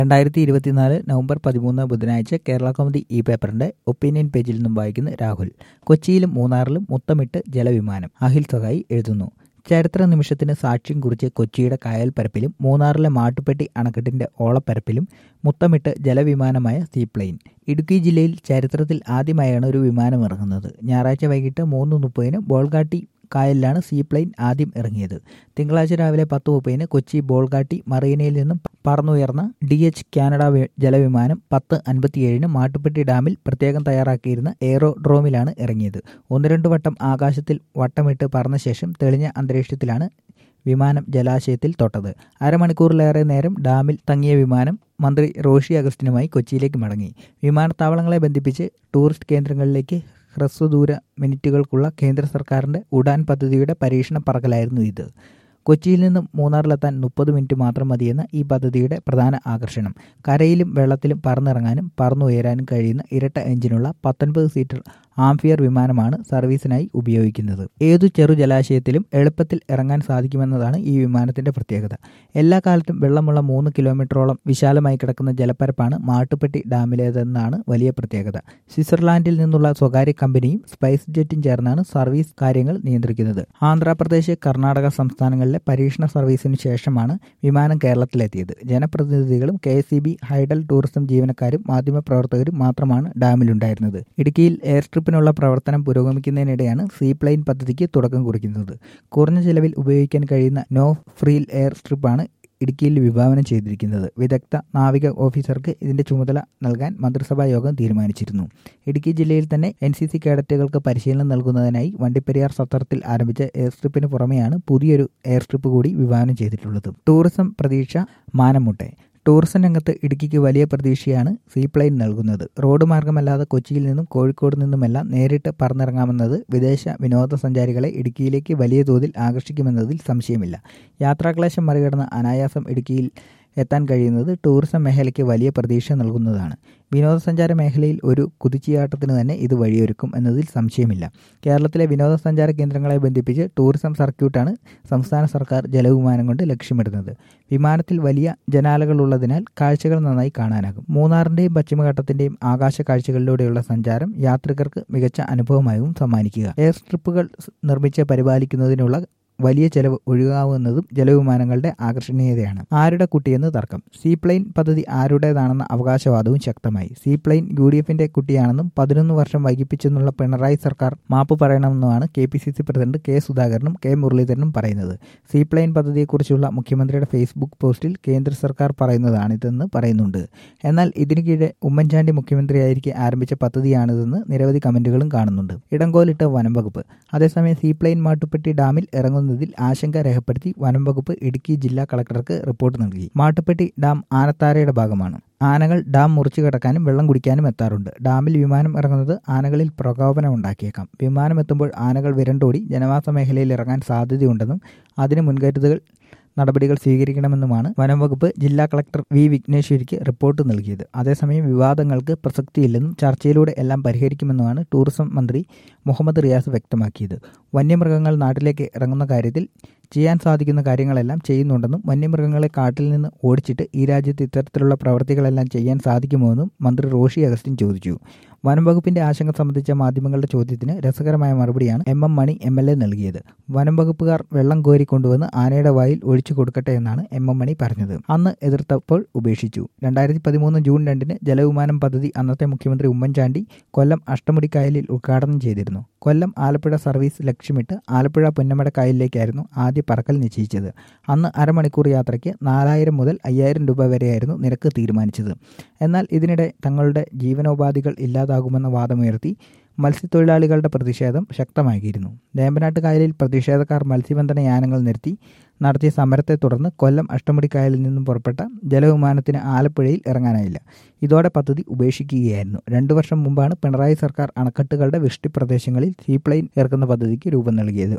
രണ്ടായിരത്തി ഇരുപത്തിനാല് നവംബർ പതിമൂന്ന് ബുധനാഴ്ച കേരള കൗമുദി ഈ പേപ്പറിന്റെ ഒപ്പീനിയൻ പേജിൽ നിന്നും വായിക്കുന്ന രാഹുൽ കൊച്ചിയിലും മൂന്നാറിലും മുത്തമിട്ട് ജലവിമാനം അഹിൽ സഹായി എഴുതുന്നു ചരിത്ര നിമിഷത്തിന് സാക്ഷ്യം കുറിച്ച് കൊച്ചിയുടെ കായൽപ്പരപ്പിലും മൂന്നാറിലെ മാട്ടുപ്പെട്ടി അണക്കെട്ടിന്റെ ഓളപ്പരപ്പിലും മുത്തമിട്ട് ജലവിമാനമായ സീപ്ലെയിൻ ഇടുക്കി ജില്ലയിൽ ചരിത്രത്തിൽ ആദ്യമായാണ് ഒരു വിമാനം ഇറങ്ങുന്നത് ഞായറാഴ്ച വൈകിട്ട് മൂന്ന് മുപ്പതിന് ബോൾഗാട്ടി കായലിലാണ് സീപ്ലെയിൻ ആദ്യം ഇറങ്ങിയത് തിങ്കളാഴ്ച രാവിലെ പത്ത് മുപ്പതിന് കൊച്ചി ബോൾഗാട്ടി മറീനയിൽ നിന്നും പറന്നുയർന്ന ഡി എച്ച് കാനഡ ജലവിമാനം പത്ത് അൻപത്തിയേഴിന് മാട്ടുപ്പെട്ടി ഡാമിൽ പ്രത്യേകം തയ്യാറാക്കിയിരുന്ന എയറോഡ്രോമിലാണ് ഇറങ്ങിയത് ഒന്ന് രണ്ട് വട്ടം ആകാശത്തിൽ വട്ടമിട്ട് പറന്ന ശേഷം തെളിഞ്ഞ അന്തരീക്ഷത്തിലാണ് വിമാനം ജലാശയത്തിൽ തൊട്ടത് അരമണിക്കൂറിലേറെ നേരം ഡാമിൽ തങ്ങിയ വിമാനം മന്ത്രി റോഷി അഗസ്റ്റിനുമായി കൊച്ചിയിലേക്ക് മടങ്ങി വിമാനത്താവളങ്ങളെ ബന്ധിപ്പിച്ച് ടൂറിസ്റ്റ് കേന്ദ്രങ്ങളിലേക്ക് ഹ്രസ്വദൂര മിനിറ്റുകൾക്കുള്ള കേന്ദ്ര സർക്കാരിന്റെ ഉഡാൻ പദ്ധതിയുടെ പരീക്ഷണ പറക്കലായിരുന്നു ഇത് കൊച്ചിയിൽ നിന്നും മൂന്നാറിലെത്താൻ മുപ്പത് മിനിറ്റ് മാത്രം മതിയെന്ന ഈ പദ്ധതിയുടെ പ്രധാന ആകർഷണം കരയിലും വെള്ളത്തിലും പറന്നിറങ്ങാനും പറന്നുയരാനും കഴിയുന്ന ഇരട്ട എഞ്ചിനുള്ള പത്തൊൻപത് സീറ്റർ ആംഫിയർ വിമാനമാണ് സർവീസിനായി ഉപയോഗിക്കുന്നത് ഏതു ചെറു ജലാശയത്തിലും എളുപ്പത്തിൽ ഇറങ്ങാൻ സാധിക്കുമെന്നതാണ് ഈ വിമാനത്തിന്റെ പ്രത്യേകത എല്ലാ കാലത്തും വെള്ളമുള്ള മൂന്ന് കിലോമീറ്ററോളം വിശാലമായി കിടക്കുന്ന ജലപ്പരപ്പാണ് മാട്ടുപ്പെട്ടി ഡാമിലേതെന്നാണ് വലിയ പ്രത്യേകത സ്വിറ്റ്സർലാൻഡിൽ നിന്നുള്ള സ്വകാര്യ കമ്പനിയും സ്പൈസ് ജെറ്റും ചേർന്നാണ് സർവീസ് കാര്യങ്ങൾ നിയന്ത്രിക്കുന്നത് ആന്ധ്രാപ്രദേശ് കർണാടക സംസ്ഥാനങ്ങളിലെ പരീക്ഷണ സർവീസിനു ശേഷമാണ് വിമാനം കേരളത്തിലെത്തിയത് ജനപ്രതിനിധികളും കെ എസ് ഹൈഡൽ ടൂറിസം ജീവനക്കാരും മാധ്യമപ്രവർത്തകരും മാത്രമാണ് ഡാമിലുണ്ടായിരുന്നത് ഇടുക്കിയിൽ എയർ സ്ട്രിപ്പിനുള്ള പ്രവർത്തനം പുരോഗമിക്കുന്നതിനിടെയാണ് സീപ്ലെയിൻ പദ്ധതിക്ക് തുടക്കം കുറിക്കുന്നത് കുറഞ്ഞ ചെലവിൽ ഉപയോഗിക്കാൻ കഴിയുന്ന നോ ഫ്രീൽ എയർ സ്ട്രിപ്പാണ് ഇടുക്കിയിൽ വിഭാവനം ചെയ്തിരിക്കുന്നത് വിദഗ്ധ നാവിക ഓഫീസർക്ക് ഇതിന്റെ ചുമതല നൽകാൻ മന്ത്രിസഭാ യോഗം തീരുമാനിച്ചിരുന്നു ഇടുക്കി ജില്ലയിൽ തന്നെ എൻ സി സി കേഡറ്റുകൾക്ക് പരിശീലനം നൽകുന്നതിനായി വണ്ടിപ്പെരിയാർ സത്രത്തിൽ ആരംഭിച്ച എയർ സ്ട്രിപ്പിന് പുറമെയാണ് പുതിയൊരു എയർ സ്ട്രിപ്പ് കൂടി വിഭാവനം ചെയ്തിട്ടുള്ളത് ടൂറിസം പ്രതീക്ഷ മാനമുട്ടെ ടൂറിസം രംഗത്ത് ഇടുക്കിക്ക് വലിയ പ്രതീക്ഷയാണ് സീപ്ലെയിൻ നൽകുന്നത് റോഡ് മാർഗമല്ലാതെ കൊച്ചിയിൽ നിന്നും കോഴിക്കോട് നിന്നുമെല്ലാം നേരിട്ട് പറന്നിറങ്ങാമെന്നത് വിദേശ വിനോദസഞ്ചാരികളെ ഇടുക്കിയിലേക്ക് വലിയ തോതിൽ ആകർഷിക്കുമെന്നതിൽ സംശയമില്ല യാത്രാക്ലേശം മറികടന്ന് അനായാസം ഇടുക്കിയിൽ എത്താൻ കഴിയുന്നത് ടൂറിസം മേഖലയ്ക്ക് വലിയ പ്രതീക്ഷ നൽകുന്നതാണ് വിനോദസഞ്ചാര മേഖലയിൽ ഒരു കുതിച്ചുചാട്ടത്തിന് തന്നെ ഇത് വഴിയൊരുക്കും എന്നതിൽ സംശയമില്ല കേരളത്തിലെ വിനോദസഞ്ചാര കേന്ദ്രങ്ങളെ ബന്ധിപ്പിച്ച് ടൂറിസം സർക്യൂട്ടാണ് സംസ്ഥാന സർക്കാർ ജലവിമാനം കൊണ്ട് ലക്ഷ്യമിടുന്നത് വിമാനത്തിൽ വലിയ ജനാലകളുള്ളതിനാൽ കാഴ്ചകൾ നന്നായി കാണാനാകും മൂന്നാറിന്റെയും പശ്ചിമഘട്ടത്തിന്റെയും ആകാശ കാഴ്ചകളിലൂടെയുള്ള സഞ്ചാരം യാത്രികർക്ക് മികച്ച അനുഭവമായും സമ്മാനിക്കുക എയർ സ്ട്രിപ്പുകൾ നിർമ്മിച്ച് പരിപാലിക്കുന്നതിനുള്ള വലിയ ചെലവ് ഒഴികാവുന്നതും ജലവിമാനങ്ങളുടെ ആകർഷണീയതയാണ് ആരുടെ കുട്ടിയെന്ന് തർക്കം സീപ്ലെയിൻ പദ്ധതി ആരുടേതാണെന്ന അവകാശവാദവും ശക്തമായി സീപ്ലെയിൻ യു ഡി എഫിന്റെ കുട്ടിയാണെന്നും പതിനൊന്ന് വർഷം വൈകിപ്പിച്ചെന്നുള്ള പിണറായി സർക്കാർ മാപ്പ് പറയണമെന്നുമാണ് K P C C president K സുധാകരനും കെ മുരളീധരനും പറയുന്നത് സീപ്ലെയിൻ പദ്ധതിയെക്കുറിച്ചുള്ള മുഖ്യമന്ത്രിയുടെ ഫേസ്ബുക്ക് പോസ്റ്റിൽ കേന്ദ്ര സർക്കാർ പറയുന്നതാണിതെന്ന് പറയുന്നുണ്ട് എന്നാൽ ഇതിനു കീഴെ ഉമ്മൻചാണ്ടി മുഖ്യമന്ത്രിയായിരിക്കെ ആരംഭിച്ച പദ്ധതിയാണിതെന്ന് നിരവധി കമന്റുകളും കാണുന്നുണ്ട് ഇടങ്കോലിട്ട് വനം വകുപ്പ് അതേസമയം സീപ്ലെയിൻ മാട്ടുപ്പെട്ടി ഡാമിൽ ഇറങ്ങുന്ന എന്നതിൽ ആശങ്ക രേഖപ്പെടുത്തി വനം വകുപ്പ് ഇടുക്കി ജില്ലാ കളക്ടർക്ക് റിപ്പോർട്ട് നൽകി മാട്ടുപ്പെട്ടി ഡാം ആനത്താരയുടെ ഭാഗമാണ് ആനകൾ ഡാം മുറിച്ചു കിടക്കാനും വെള്ളം കുടിക്കാനും എത്താറുണ്ട് ഡാമിൽ വിമാനം ഇറങ്ങുന്നത് ആനകളിൽ പ്രകോപനം ഉണ്ടാക്കിയേക്കാം വിമാനം എത്തുമ്പോൾ ആനകൾ വിരണ്ടോടി ജനവാസ മേഖലയിൽ ഇറങ്ങാൻ സാധ്യതയുണ്ടെന്നും അതിന് മുൻകരുതൽ നടപടികൾ സ്വീകരിക്കണമെന്നുമാണ് വനം വകുപ്പ് ജില്ലാ കളക്ടർ വി വിഘ്നേശ്വരിക്ക് റിപ്പോർട്ട് നൽകിയത് അതേസമയം വിവാദങ്ങൾക്ക് പ്രസക്തിയില്ലെന്നും ചർച്ചയിലൂടെ എല്ലാം പരിഹരിക്കുമെന്നുമാണ് ടൂറിസം മന്ത്രി മുഹമ്മദ് റിയാസ് വ്യക്തമാക്കിയത് വന്യമൃഗങ്ങൾ നാട്ടിലേക്ക് ഇറങ്ങുന്ന കാര്യത്തിൽ ചെയ്യാൻ സാധിക്കുന്ന കാര്യങ്ങളെല്ലാം ചെയ്യുന്നുണ്ടെന്നും വന്യമൃഗങ്ങളെ കാട്ടിൽ നിന്ന് ഓടിച്ചിട്ട് ഈ രാജ്യത്ത് ഇത്തരത്തിലുള്ള പ്രവർത്തികളെല്ലാം ചെയ്യാൻ സാധിക്കുമോ മന്ത്രി റോഷി അഗസ്റ്റിൻ ചോദിച്ചു വനം വകുപ്പിന്റെ ആശങ്ക സംബന്ധിച്ച മാധ്യമങ്ങളുടെ ചോദ്യത്തിന് രസകരമായ മറുപടിയാണ് M M Mani M L A നൽകിയത് വനം വകുപ്പുകാർ വെള്ളം കോരി കൊണ്ടുവന്ന് ആനയുടെ വായിൽ ഒഴിച്ചു കൊടുക്കട്ടെ എന്നാണ് എം എം മണി പറഞ്ഞത് അന്ന് എതിർത്തപ്പോൾ ഉപേക്ഷിച്ചു രണ്ടായിരത്തി പതിമൂന്ന് ജൂൺ രണ്ടിന് ജലവിമാനം പദ്ധതി അന്നത്തെ മുഖ്യമന്ത്രി ഉമ്മൻചാണ്ടി കൊല്ലം അഷ്ടമുടിക്കായലിൽ ഉദ്ഘാടനം ചെയ്തിരുന്നു കൊല്ലം ആലപ്പുഴ സർവീസ് ലക്ഷ്യമിട്ട് ആലപ്പുഴ പുന്നമട കായലിലേക്കായിരുന്നു ആദ്യ പറക്കൽ നിശ്ചയിച്ചത് അന്ന് അരമണിക്കൂർ യാത്രയ്ക്ക് നാലായിരം മുതൽ അയ്യായിരം രൂപ വരെയായിരുന്നു നിരക്ക് തീരുമാനിച്ചത് എന്നാൽ ഇതിനിടെ തങ്ങളുടെ ജീവനോപാധികൾ ഇല്ലാതാകുമെന്ന വാദമുയർത്തി മത്സ്യത്തൊഴിലാളികളുടെ പ്രതിഷേധം ശക്തമാക്കിയിരുന്നു വേമ്പനാട്ട് കായലിൽ പ്രതിഷേധക്കാർ മത്സ്യബന്ധന യാനങ്ങൾ നിർത്തി നടത്തിയ സമരത്തെ തുടർന്ന് കൊല്ലം അഷ്ടമുടിക്കായലിൽ നിന്നും പുറപ്പെട്ട ജലവിമാനത്തിന് ആലപ്പുഴയിൽ ഇറങ്ങാനായില്ല ഇതോടെ പദ്ധതി ഉപേക്ഷിക്കുകയായിരുന്നു രണ്ടു വർഷം മുമ്പാണ് പിണറായി സർക്കാർ അണക്കെട്ടുകളുടെ വൃഷ്ടി പ്രദേശങ്ങളിൽ സീപ്ലെയിൻ ഇറക്കുന്ന പദ്ധതിക്ക് രൂപം നൽകിയത്